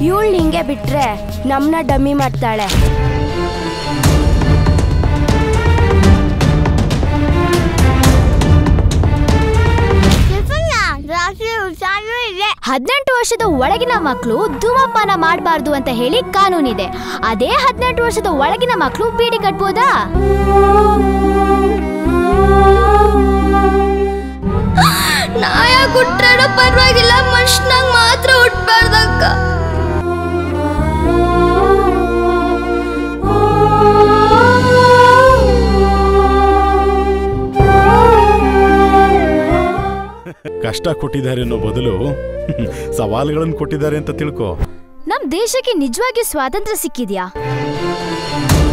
ಇವಳು ಹಿಂಗೆ ಬಿಟ್ರೆ ನಮ್ಮನ್ನ ಡಮ್ಮಿ ಮಾಡ್ತಾಳೆ ರಾತ್ರಿ ಹುಷಾರು ಇದೆ ಹದಿನೆಂಟು ವರ್ಷದ ಒಳಗಿನ ಮಕ್ಕಳು ಧೂಮಪಾನ ಮಾಡಬಾರ್ದು ಅಂತ ಹೇಳಿ ಕಾನೂನಿದೆ ಅದೇ ಹದಿನೆಂಟು ವರ್ಷದ ಒಳಗಿನ ಮಕ್ಕಳು ಬೀಡಿ ಕಟ್ಬೋದಾ ನಾಯ ಕುಟ್ರಾಡ ಪರವಾಗಿಲ್ಲ ಮನುಷ್ಯನಾಗ ಮಾತ್ರ ಹುಟ್ಬಾರ್ದಕ್ಕ ಕಷ್ಟ ಕೊಟ್ಟಿದ್ದಾರೆ ಅನ್ನೋ ಬದಲು ಸವಾಲುಗಳನ್ನು ಕೊಟ್ಟಿದ್ದಾರೆ ಅಂತ ತಿಳ್ಕೊ ನಮ್ ದೇಶಕ್ಕೆ ನಿಜವಾಗಿ ಸ್ವಾತಂತ್ರ್ಯ ಸಿಕ್ಕಿದ್ಯಾ